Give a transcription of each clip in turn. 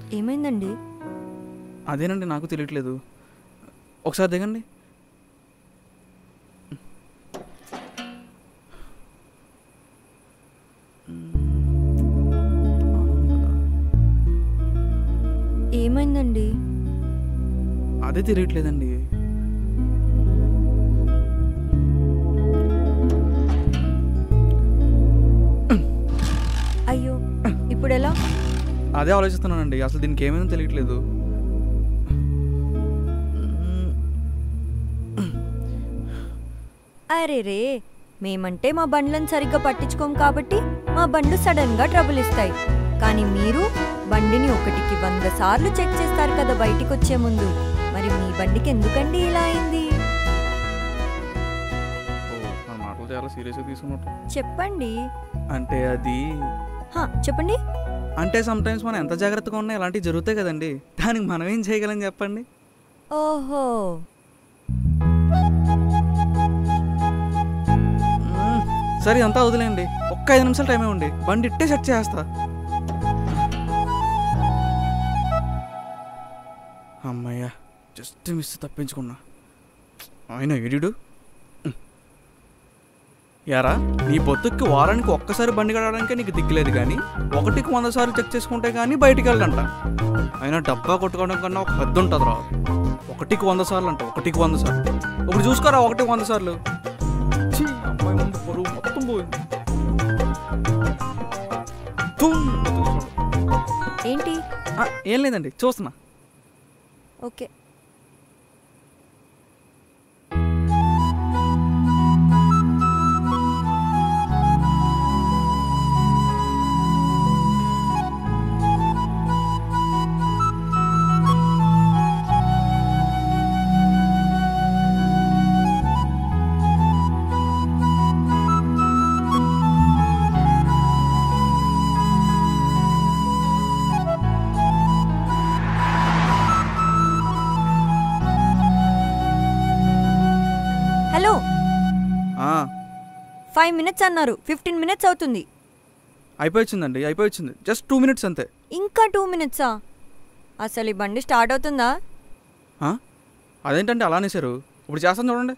ఏమైందండి అదేనండి నాకు తెలియట్లేదు ఒకసారి దిగండి ఏమైందండి అదే తెలియట్లేదండి అయ్యో ఇప్పుడు ఎలా అదే ఆలోచిస్తున్నానండి అసలు దీనికి ఏమైందో తెలియట్లేదు అరే రే మేమంటే మా బండ్లను సరిగ్గా పట్టించుకోం కాబట్టి మా బండ్లు సడన్ గా ట్రబుల్ ఇస్తాయి కానీ మీరు బండిని ఒకటికి వంద సార్లు చెక్ చేస్తారు కదా బయటికి వచ్చే ముందు మరి మీ బండికి ఎందుకండి ఇలా అయింది ఓ, మన మాటలు చాలా సీరియస్గా తీసుకున్నట్టు చెప్పండి అంటే అది హా, చెప్పండి అంటే సమ్ టైమ్స్ మనం ఎంత జాగ్రత్తగా ఉన్నా ఇలాంటివి జరుగుతాయి కదండి దానికి మనం ఏం చేయగలం చెప్పండి ఓహో మ్మ్. సరే అంతా వదిలేండి ఒక్క ఐదు నిమిషాలు టైం ఇవ్వండి బండి ఇట్టే సెట్ చేస్తా అమ్మయ్యా జస్ట్ మిస్ తప్పించుకున్నా ఆయన ఏడిడు యారా నీ పొత్తుకి వారానికి ఒక్కసారి బండి కడగడానికే నీకు దిక్కులేదు కానీ ఒకటికి వంద సార్లు చెక్ చేసుకుంటే కానీ బయటికి వెళ్ళంట అయినా డబ్బా కొట్టుకోవడం కన్నా ఒక హద్దు ఉంటుంది రా ఒకటికి వంద సార్లు అంట ఒకటికి వంద సార్లు ఇప్పుడు చూసుకోరా ఒకటికి వంద సార్లు ఛీ, అమ్మాయి ముందు పరువు మొత్తం పోయింది థూమ్. ఏంటి ఆ, ఏం లేదండి చూస్తున్నా ఓకే హలో ఆ, ఫైవ్ మినిట్స్ అన్నారు ఫిఫ్టీన్ మినిట్స్ అవుతుంది అయిపోయిందండి అయిపోయింది జస్ట్ టూ మినిట్స్ అంతే ఇంకా టూ మినిట్సా అసలు ఈ బండి స్టార్ట్ అవుతుందా ఆ? అదేంటంటే అలా అనేసారు ఇప్పుడు చేస్తాను చూడండి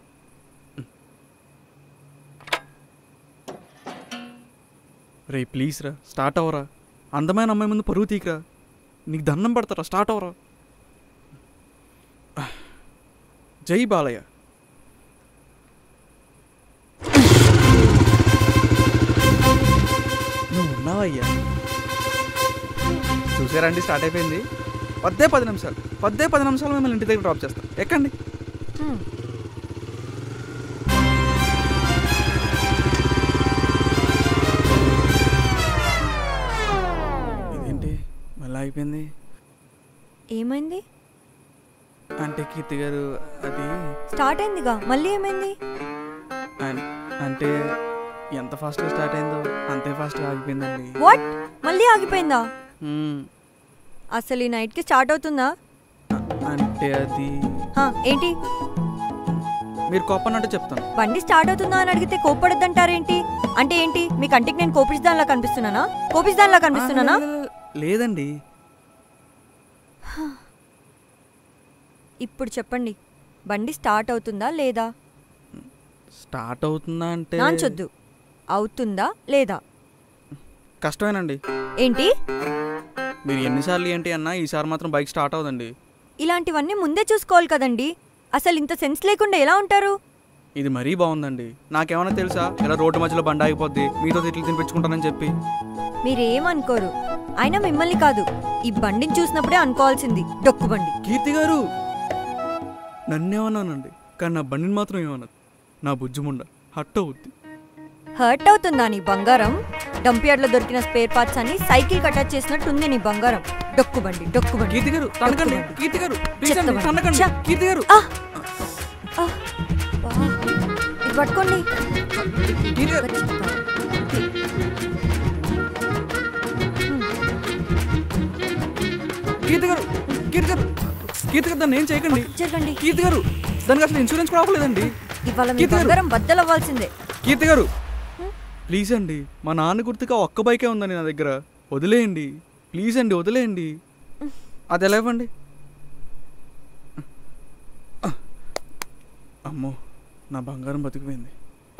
రే ప్లీజ్ రా స్టార్ట్ అవ్వరా అందమైన అమ్మాయి ముందు పరువు తీకరా నీకు దండం పెడతారా స్టార్ట్ అవ్వరా జై బాలయ్య నువ్వు ఉన్నావయ్యా చూసారండి స్టార్ట్ అయిపోయింది పద్దే పది నిమిషాలు పద్దే పది నిమిషాలు మిమ్మల్ని ఇంటి దగ్గర డ్రాప్ చేస్తాం ఎక్కండి హ్మ్. ఇదేంటి మళ్ళీ అయిపోయింది ఏమైంది అంటే కీర్తి గారు అది స్టార్ట్ అయిందిగా మళ్ళీ ఏమైంది అన్- అంటే ఎంత ఫాస్ట్గా స్టార్ట్ అయిందో అంతే ఫాస్ట్గా ఆగిపోయిందండి వాట్ మళ్ళీ ఆగిపోయిందా మ్మ్. అసలు ఈ నైట్కి స్టార్ట్ అవుతుందా అ- అంటే అది హా, ఏంటి మీరు కోపన్నట్టు చెప్తాను బండి స్టార్ట్ అవుతుందా అని అడిగితే కోప్పడద్దంటారేంటి అంటే ఏంటి మీ కంటికి నేను కోపించదానిలా కనిపిస్తున్నానా కోపించదానిలా కనిపిస్తున్నానా ఆ, లేదండి ఇప్పుడు చెప్పండి బండి స్టార్ట్ అవుతుందా లేదా స్టార్ట్ అవుతుందా అంటే నాంచొద్దు అవుతుందా లేదా కష్టమేనండి ఏంటి మీరు ఎన్నిసార్లు ఏంటి అన్నా ఈసారి మాత్రం బైక్ స్టార్ట్ అవుదండి ఇలాంటివన్నీ ముందే చూసుకోవాలి కదండి అసలు ఇంత సెన్స్ లేకుండా ఎలా ఉంటారు ఇది మరీ బాగుందండి నాకేమైనా తెలుసా ఇలా రోడ్డు మధ్యలో బండి ఆగిపోద్ది మీతో తిట్లు తినిపించుకుంటానని చెప్పి మీరేమనుకోరు అయినా మిమ్మల్ని కాదు ఈ బండిని చూసినప్పుడే అనుకోవాల్సింది డొక్కు బండి కీర్తి గారు నన్నేమన్నానండి కానీ నా బండిని మాత్రం ఏమన్నది నా బుజ్జిముండ హట్ అవుద్ది హర్ట్ అవుతుందా నీ బంగారం డంపియార్డ్లో దొరికిన స్పేర్ పార్ట్స్ అని సైకిల్ అటాచ్ చేసినట్టుంది నీ బంగారం డొక్కు బండి డొక్కు బండి కీర్తి గారు తనకండి డొక్కు బండి. కీర్తి గారు ప్లీజ్ చెత్త అండి బండి. తనకండి ఛ! కీర్తి గారు ఆ! ఆ! వా! ఇది పట్టుకోండి కీర్తి గారు కీర్తి గారు కీర్తి గారు కీర్తి గారు దాన్ని ఏం చేయకండి జరగండి కీర్తి గారు దానికి అసలు ఇన్సూరెన్స్ కూడా అవ్వలేదండి ఇవాళ మీ కీర్తి గారు. బంగారం బద్దలవ్వాల్సిందే కీర్తి గారు ప్లీజ్ అండి మా నాన్న గుర్తుగా ఒక్క బైకే ఉందండి నా దగ్గర వదిలేయండి ప్లీజ్ అండి వదిలేయండి అది ఎలా ఇవ్వండి అమ్మో నా బంగారం బతికిపోయింది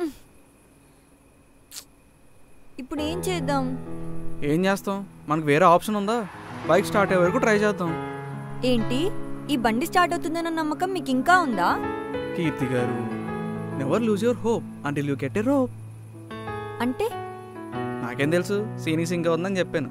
ఇప్పుడు ఏం చేద్దాం ఏం చేస్తాం మనకు వేరే ఆప్షన్ ఉందా బైక్ స్టార్ట్ అయ్యే వరకు ట్రై చేద్దాం ఏంటి ఈ బండి స్టార్ట్ అవుతుందన్న నమ్మకం మీకు ఇంకా ఉందా Keerthi garu never lose your hope until you get a rope అంటే నాకేం తెలుసు సీనీ సింగ్ ఉందని చెప్పాను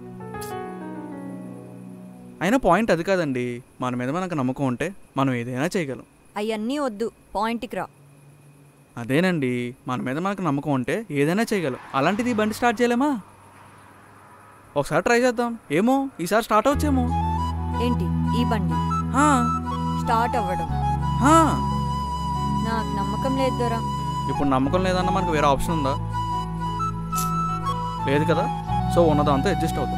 అయినా పాయింట్ అది కాదండి మన మీద మనకు నమ్మకం ఉంటే మనం ఏదైనా చేయగలం అవన్నీ వద్దు పాయింట్కి రా అదేనండి మన మీద మనకు నమ్మకం ఉంటే ఏదైనా చేయగలం అలాంటిది ఈ బండి స్టార్ట్ చేయలేమా ఒకసారి ట్రై చేద్దాం ఏమో ఈసారి స్టార్ట్ అవచ్చేమో ఏంటి ఈ బండి హా, స్టార్ట్ అవ్వడం హా. నాకు నమ్మకం లేదు దొరా ఇప్పుడు నమ్మకం లేదన్నా మనకు వేరే ఆప్షన్ ఉందా లేదు కదా సో ఉన్నదాంతో అడ్జస్ట్ అవుతాం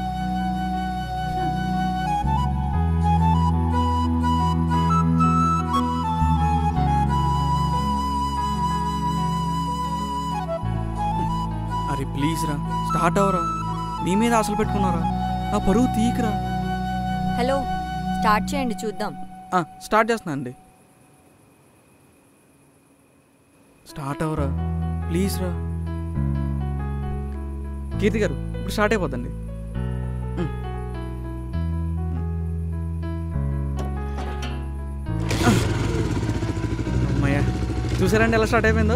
అరే ప్లీజ్ రా స్టార్ట్ అవరా నీ మీద ఆశలు పెట్టుకున్నారా నా పరువు తీయకురా హలో స్టార్ట్ చేయండి చూద్దాం ఆ, స్టార్ట్ చేస్తున్నా అండి స్టార్ట్ అవరా ప్లీజ్ రా కీర్తి గారు ఇప్పుడు స్టార్ట్ అయిపోద్దండి ఉమ్. అమ్మయ్యా చూసారండి ఎలా స్టార్ట్ అయిపోయిందో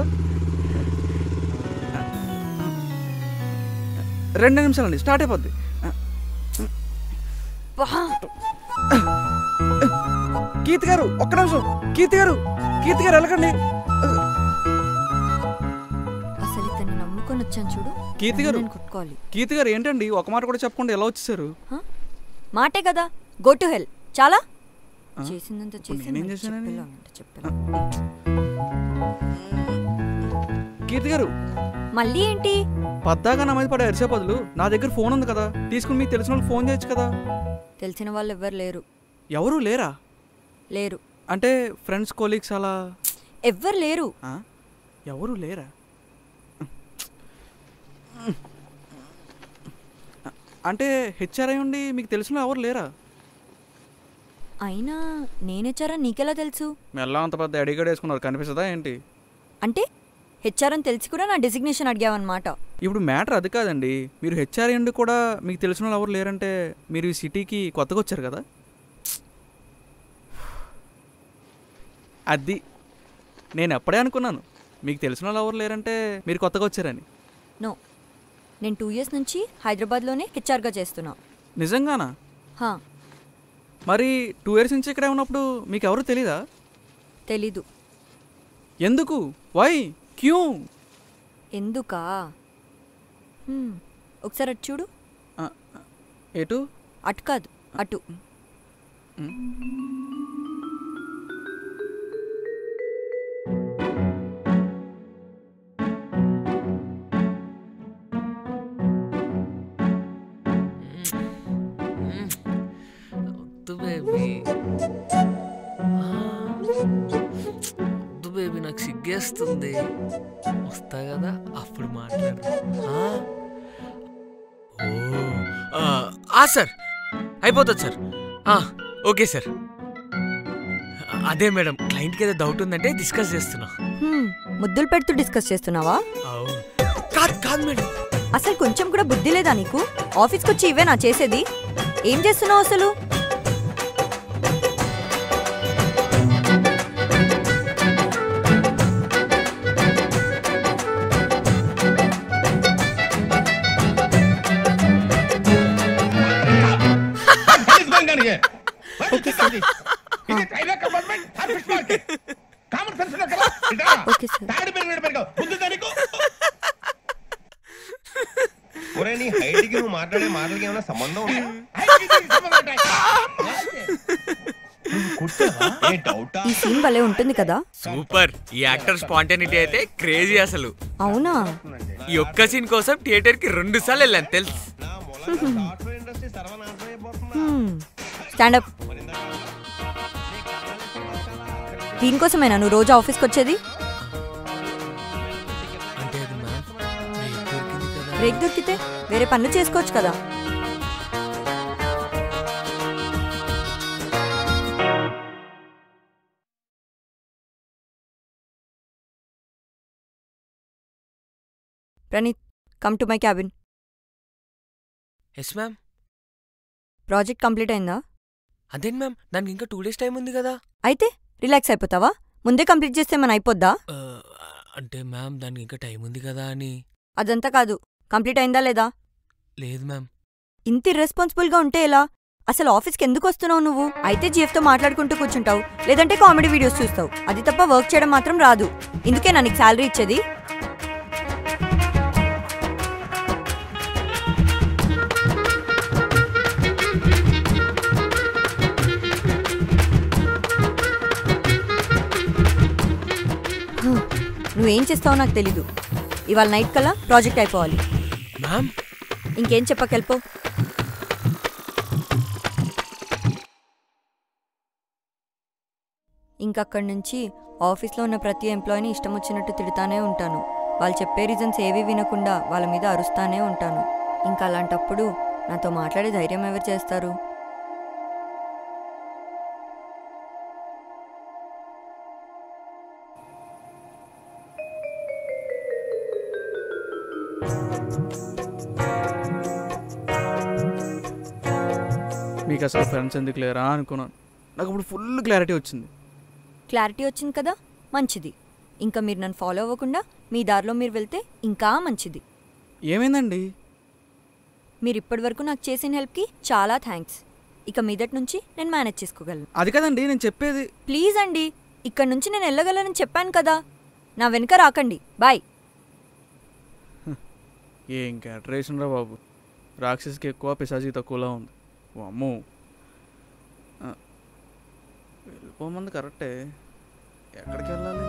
రెండు నిమిషాలండి స్టార్ట్ అయిపోద్ది వా! కీర్తి గారు ఒక్క నిమిషం కీర్తి గారు కీర్తి గారు వెళ్ళకండి అసలు ఇతన్ని నమ్ముకొని వచ్చాను చూడు కీర్తి గారు నేను కొట్టుకోవాలి కీర్తి గారు ఏంటండి ఒక మాట కూడా చెప్పకుండా ఎలా వచ్చేసారు హ? మాటే కదా గో టు హెల్ చాలా ఆ? చేసిందంత ఇప్పుడు చేసి నేనేం మళ్ళీ చేశానని? చెప్పేలా చెప్పేలా. కీర్తి గారు మళ్ళీ ఏంటి పద్దాగా నా మీద పడే అరిసే బదులు నా దగ్గర ఫోన్ ఉంది కదా తీసుకుని మీకు తెలిసిన వాళ్ళకి ఫోన్ చేయొచ్చు కదా తెలిసిన వాళ్ళు ఎవ్వరు లేరు ఎవరు లేరా లేరు అంటే ఫ్రెండ్స్ కోలీగ్స్ అలా ఎవ్వరు లేరు ఆ? ఎవరు లేరా అంటే హెచ్ఆర్ఐ ఉండి మీకు తెలిసిన ఎవరు లేరా అయినా నేనెచ్చారా నీకెలా తెలుసు మెల్ల అంత పెద్ద అడిగడ వేసుకున్నారు కనిపిస్తుందా ఏంటి అంటే హెచ్ఆర్ అని తెలిసి కూడా నా డెసిగ్నేషన్ అడిగావన్నమాట ఇప్పుడు మ్యాటర్ అది కాదండి మీరు హెచ్ఆర్ఐ ఉండి కూడా మీకు తెలిసిన వాళ్ళు ఎవరు లేరంటే మీరు ఈ సిటీకి కొత్తగా వచ్చారు కదా అది నేను ఎప్పుడే అనుకున్నాను మీకు తెలిసిన వాళ్ళు ఎవరు లేరంటే మీరు కొత్తగా వచ్చారని నో నేను టూ ఇయర్స్ నుంచి హైదరాబాద్లోనే హెచ్ఆర్గా చేస్తున్నా నిజంగానా హా మరి టూ ఇయర్స్ నుంచి ఇక్కడే ఉన్నప్పుడు మీకు ఎవరు తెలీదా తెలీదు ఎందుకు వై క్యూ ఎందుకా హ్మ్, ఒకసారి అటు చూడు ఆ, ఎటు అటు కాదు అటు వద్దు బేబీ వద్దు బేబీ నాకు సిగ్గేస్తుంది వస్తా కదా అప్పుడు మాట్లాడు ఆ? ఓ ఆ, ఆ సార్ అయిపోతుంది సార్ ఆ, ఓకే సార్ అదే మేడం క్లయింట్కి ఏదో డౌట్ ఉందంటే డిస్కస్ చేస్తున్నా హ్మ్, ముద్దులు పెడుతూ డిస్కస్ చేస్తున్నావా అవును కాదు కాదు మేడం అసలు కొంచెం కూడా బుద్ధి లేదా నీకు ఆఫీస్కి వచ్చి ఇవే నా చేసేది ఏం చేస్తున్నావు అసలు What is going on here? What is this? Is it railway compartment or fish market? Common sense ఉన్నా కదా? ఇదా? ఓకే సార్ తాడు పెరిగినట్టు పెరిగావు. బుద్ధి నీకు? ఒరే నీ హైట్ కి నువ్వు మాట్లాడే మాటలకి ఏమైనా సంబంధం ఉందా హైట్ కి దీనికి సంబంధం ఉంటాయి. నువ్వు కుట్టావా? ఏ డౌటా ఈ సీన్ భలే ఉంటుంది కదా సూపర్ ఈ యాక్టర్ స్పాంటానిటీ అయితే క్రేజీ అసలు అవునా ఈ ఒక్క సీన్ కోసం థియేటర్ కి రెండు సార్లు వెళ్ళాను తెలుసు నా మూలంగా సాఫ్ట్వేర్ ఇండస్ట్రీ సర్వనాశనం అయిపోతుందా స్టాండప్ దీనికోసమేనా నువ్వు రోజు ఆఫీస్కి వచ్చేది అంటే అది మ్యామ్ బ్రేక్ దొరికింది కదా బ్రేక్ దొరికితే వేరే పనులు చేసుకోవచ్చు కదా Praneeth come to my cabin yes ma'am project complete అయిందా అదేంటి మ్యామ్ దానికి ఇంకా టూ డేస్ టైం ఉంది కదా అయితే రిలాక్స్ అయిపోతావా ముందే కంప్లీట్ చేస్తే మన అయిపోద్దా ఆ, అంటే మ్యామ్ దానికి ఇంకా టైం ఉంది కదా అని అదంతా కాదు కంప్లీట్ అయిందా లేదా లేదు మ్యామ్ ఇంత ఇర్రెస్పాన్సిబుల్గా ఉంటే ఎలా అసలు ఆఫీస్కి ఎందుకు వస్తున్నావు నువ్వు అయితే జీఎఫ్తో మాట్లాడుకుంటూ కూర్చుంటావు లేదంటే కామెడీ వీడియోస్ చూస్తావు అది తప్ప వర్క్ చేయడం మాత్రం రాదు ఇందుకే నా నీకు శాలరీ ఇచ్చేది హ్మ్, నువ్వేం చేస్తావో నాకు తెలీదు ఇవాళ నైట్ కల్లా ప్రాజెక్ట్ అయిపోవాలి మ్యామ్ ఇంకేం చెప్పకెళ్ళిపో ఇంకక్కడి నుంచి ఆఫీస్లో ఉన్న ప్రతి ఎంప్లాయీని ఇష్టం వచ్చినట్టు తిడతానే ఉంటాను వాళ్ళు చెప్పే రీజన్స్ ఏవి వినకుండా వాళ్ళ మీద అరుస్తానే ఉంటాను ఇంకా అలాంటప్పుడు నాతో మాట్లాడే ధైర్యం ఎవరు చేస్తారు మీకు అసలు ఫ్రెండ్స్ ఎందుకు లేరా అనుకున్నాను నాకు ఇప్పుడు ఫుల్ క్లారిటీ వచ్చింది క్లారిటీ వచ్చింది కదా మంచిది ఇంకా మీరు నన్ను ఫాలో అవ్వకుండా మీ దారిలో మీరు వెళ్తే ఇంకా మంచిది ఏమైందండి మీరు ఇప్పటివరకు నాకు చేసిన హెల్ప్కి చాలా థ్యాంక్స్ ఇక మీదటి నుంచి నేను మేనేజ్ చేసుకోగలను అది కదండి నేను చెప్పేది ప్లీజ్ అండి ఇక్కడ నుంచి నేను వెళ్ళగలనని చెప్పాను కదా నా వెనుక రాకండి బాయ్ ఏం క్యాటరేషన్ రా బాబు రాక్షసికి ఎక్కువ పిశాచికి తక్కువలా ఉంది ఓ అమ్మో ఆ, వెళ్ళిపోమంది కరెక్టే ఎక్కడికి వెళ్ళాలి